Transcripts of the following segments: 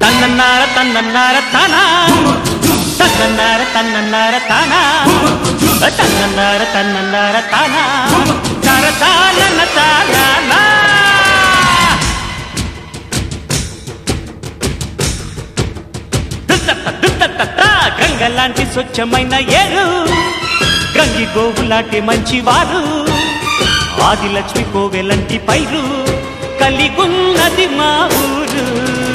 తన్నన్నార తన్నన్నార తానా తన్నన్నార తన్నన్నార తానా తన్నన్నార తన్నన్నార తానా తర తానన్న తానా గంగలాంటి స్వచ్ఛమైన ఏరు గంగి గోవులాంటి మంచివారు ఆదిలక్ష్మి కోవెలంటి పైరు కలిగున్నది మా ఊరు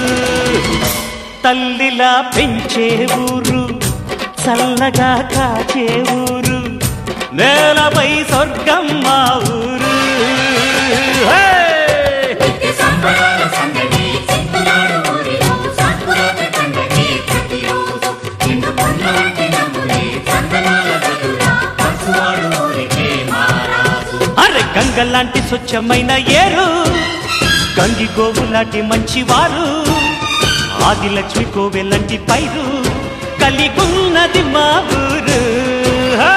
తల్లిలా పెంచే ఊరు చల్లగా కాచే ఊరు నేలపై స్వర్గం మా ఊరు హే! నిత్య సంబరాల సందడి చిక్కునాడు ఊరిలో సంకురాత్రి పండగే ప్రతిరోజు నిండు పొన్న వంటి నమ్ములే చందనాల గదులా పసువాడు ఊరికే మారాజు అరే గంగలాంటి స్వచ్ఛమైన ఏరు గంగి గోవులాంటి మంచివారు ఆదిలక్ష్మి కోవెలంటి పైరు కలిగున్నది మా ఊరు హే!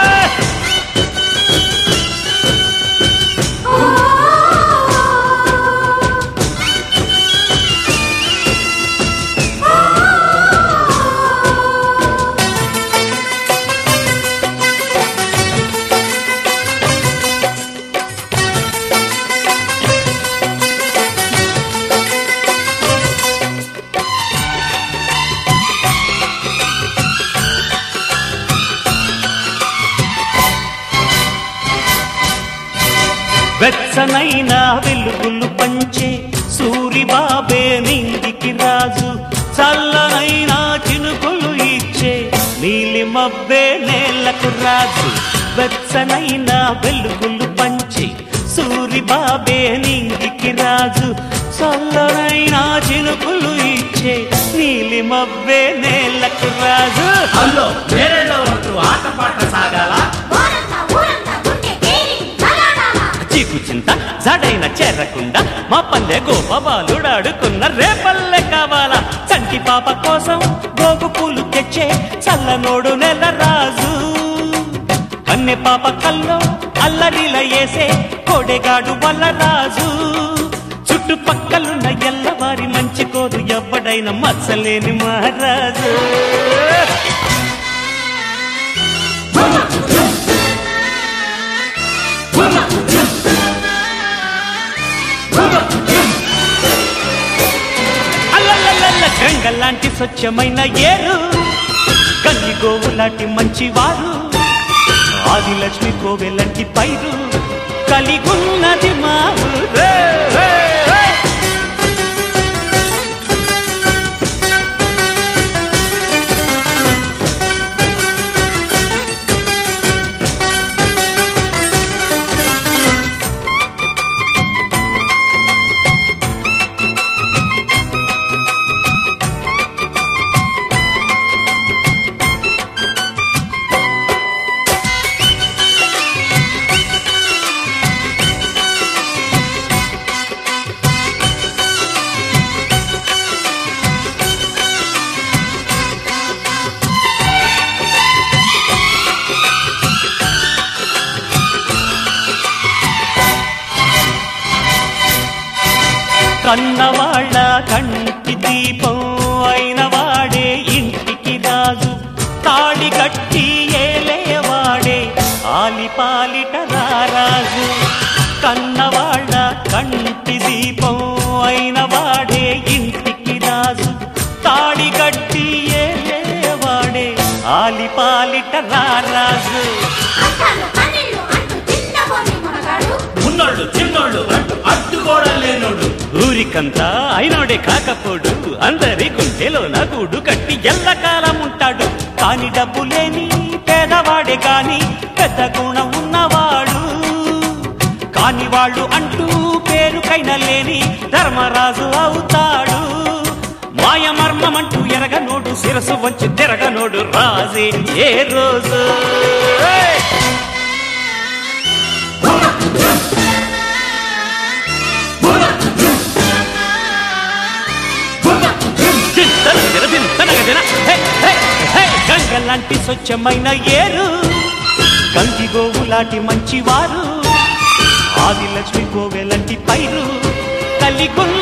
వెచ్చనైన వెలుగులు పంచే సూరిబాబే నింగికి రాజు చల్లనైన చినుకులు ఇచ్చే నీలి మబ్బే నేలకు రాజు వెచ్చనైన వెలుగులు పంచే సూరిబాబే నింగికి రాజు చల్లనైన చినుకులు ఇచ్చే నీలి మబ్బే నేలకు రాజు హలో వేరేలో ఉంటూ ఆటపాట సాగాల ఊరంతా ఊరంతా గుండె కేరి నలాడాలా చీకు చింత జడైన చేరకుండా మా పల్లె గోపబాలుడాడుకున్న రేపల్లె కావాలా చంటి పాప కోసం గోగు పూలు తెచ్చే చల్లనోడు నెల రాజు కన్నె పాప కల్లో అల్లరిల వేసే కోడెగాడు వల్ల రాజు చుట్టుపక్కలున్న ఎల్లవారి మంచి కోరు ఎవ్వడైన మచ్చలేని మహారాజు అల్లల్లల్ల గంగలాంటి స్వచ్ఛమైన ఏరు గంగి గోవులాంటి మంచివారు ఆదిలక్ష్మి కోవెలంటి పైరు కలిగున్నది మా ఊరే. కన్నవాళ్ళ కంటి దీపం అయిన వాడే ఇంటికి రాజు తాళి కట్టి ఏలేవాడే ఆలిపాలిట రారాజు కన్నవాళ్ళ కంటి దీపం అయిన వాడే ఇంటికి రాజు తాళి కట్టి ఏలేవాడే ఆలిపాలిట రారాజు అంటాలు అన్నిళ్ళు అంటూ చిన్నబోని మునగాడు ఉన్నోళ్ళు చిన్నోళ్ళు అంటూ అడ్డుకోవడం లేనోడు ఊరికంతా అయినోడే కాకపోడు అందరి గుండెలో నగుడు కట్టి ఎల్లకాలం ఉంటాడు కాని డబ్బు లేని పేదవాడే కాని పెద్ద గుణం ఉన్నవాడు కాని వాళ్ళు అంటూ పేరుకైన లేని ధర్మరాజు అవుతాడు మాయ మర్మమంటూ ఎరగనోడు శిరసు వంచి తిరగనోడు రాజే ఏ రోజు ఏయ్! చింతనగర చింతనగజన హే హే హే గంగలాంటి స్వచ్ఛమైన ఏరు గంగి గోవులాంటి మంచివారు ఆదిలక్ష్మి కోవెలంటి పైరు కలిగున్న